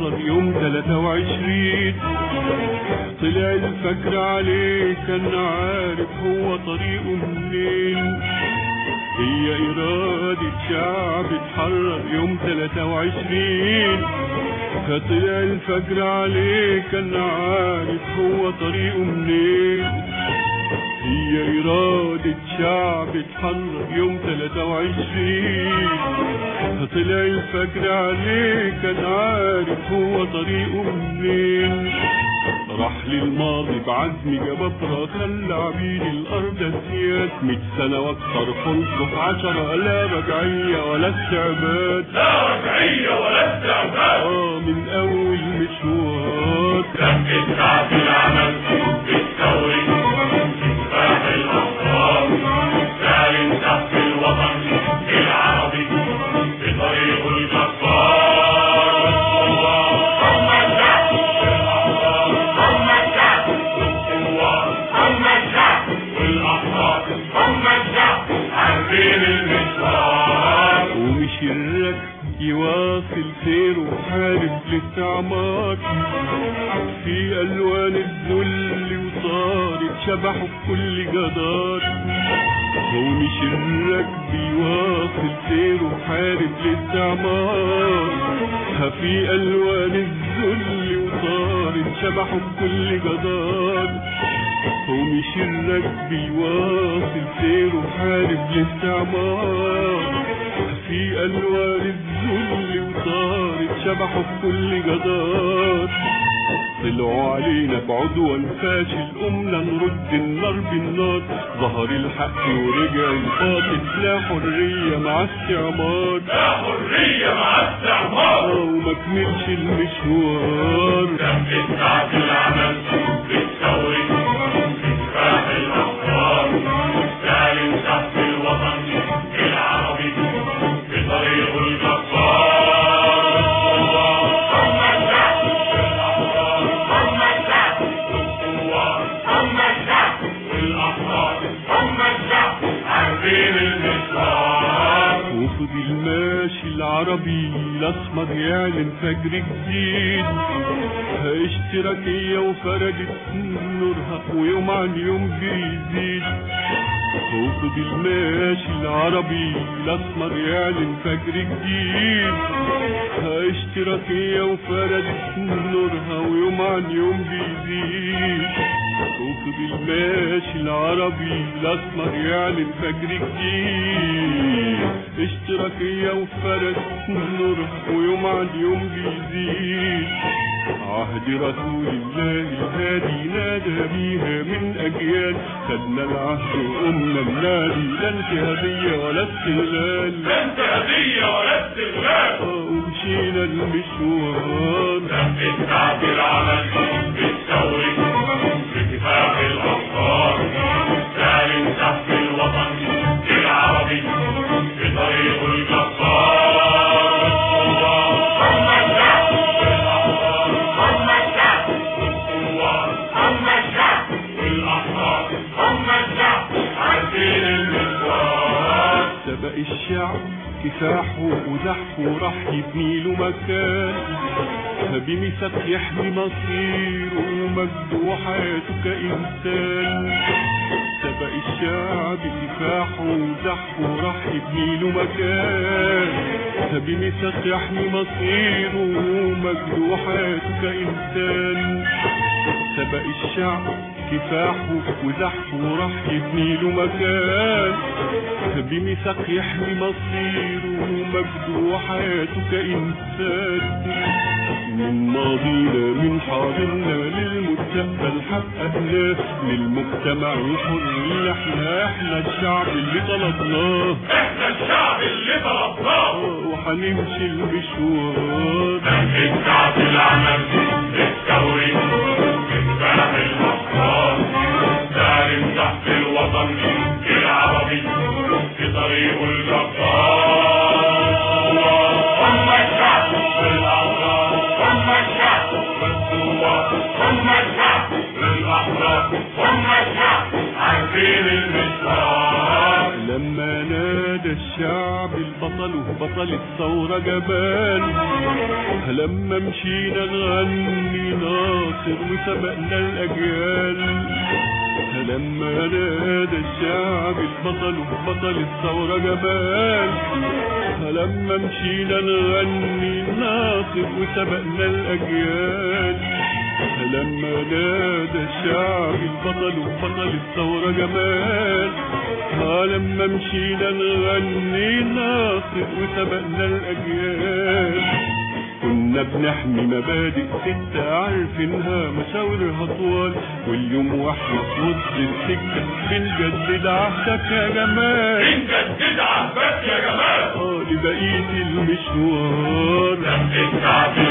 اتحرر يوم 23 طلع الفجر عليه كان عارف هو طريقه منين هي إرادة شعب اتحرر يوم 23 فطلع الفجر عليه كان عارف هو طريقه منين هي إرادة شعب اتحرر يوم 23 فطلع الفجر عليه كان عارف هو طريقه منين راح للماضي بعزم جبابرة خلى عبيد الأرض سياد مية سنة وأكثر خلصوا في عشرة لا رجعية ولا استعباد لا رجعية ولا استعباد آه من أول مشوار لم الشعب العمل بالثوري كفاح الأفكار سالم تحت الوطن العربي بطريق الجبار هم الشعب هم الشعب والثوار هم الشعب والأحرار هم الشعب عارفين المشوار ومش الركب يواصل سيره وحارب الاستعمار في ألوان الذل وصارت شبحه بكل جدار ومش الركب يواصل سيره وحارب الاستعمار في ألوان الذل وصارت شبحه بكل جدار ومش الركب يواصل سيره حارب الاستعمار في ألوان الذل وطارت شبحه بكل جدار طلعوا علينا بعدوان فاشل قمنا نرد النار بالنار ظهر الحق ورجع الباطل لا حرية مع استعمار لا حرية مع استعمار آه، وما كملش المشوار دم الشعب العمل بالثوري كفاح الأفكار سالم تحت الوطن العربي بطريق الجبار هم الشعب هم الشعب والثوار هم الشعب والأحرار هم الشعب عارفين المشوار وفضل ماشي العربي الاسمر يعلن فجر جديد اشتراكية وفرجت نورها ويوم عن يوم بيزيد وفضل ماشي العربي الاسمر يعلن فجر جديد اشتراكية وفرجت نورها ويوم عن يوم بيزيد وفضل ماشي العربي الاسمر يعلن فجر جديد اشتراكية وفرد نورها ويوم عن يوم بيزيد عهد رسول الله الهادي نادى بيها من اجيال خدنا العهد وقمنا النادي لا انتهازية ولا استغلال لا انتهازية ولا استغلال آه، ومشينا المشوار دم الشعب العمل بالثوري بكفاح الأفكار سالم تحت الوطن العربي بطريق الجبار هم الشعب هم الشعب والثوار هم الشعب والأحرار هم الشعب عارفين المشوار سبق الشعب كفاحه وزحفه راح يبني له مكان بميثاق يحمي مصيره ومجده وحياته كإنسان سبق الشعب كفاحه وزحفه راح يبني له مكان بميثاق يحمي مصيره ومجده وحياته كإنسان سبق الشعب كفاحه وزحفه راح يبني له مكان بميثاق يحمي مصيره ومجده وحياته كإنسان من ماضينا من حاضرنا للمستقبل حققناه للمجتمع الحر اللي احنا احنا الشعب اللي طلبناه احنا الشعب اللي طلبناه وحنمشي المشوار دم الشعب العمل بالثوري كفاح الأفكار سالم تحت الوطن العربي في طريق الجبار هم الشعب والأحرار هم الشعب والثوار هم الشعب والأحرار هم الشعب عارفين المشوار لما نادى الشعب البطل وبطل الثورة جبال لما مشينا نغني ناصر وسبقنا الأجيال لما نادى الشعب البطل وبطل الثورة جمال لما مشينا نغني ناصر وسبقنا الأجيال لما نادى الشعب البطل وبطل الثورة جمال لما مشينا نغني ناصر وسبقنا الأجيال كنا بنحمي مبادئ ستة عارفينها مشاورها طوال واليوم واحنا في وسط السكة بنجدد عهدك يا جمال بنجدد عهدك يا جمال اه لبقية المشوار دم الشعب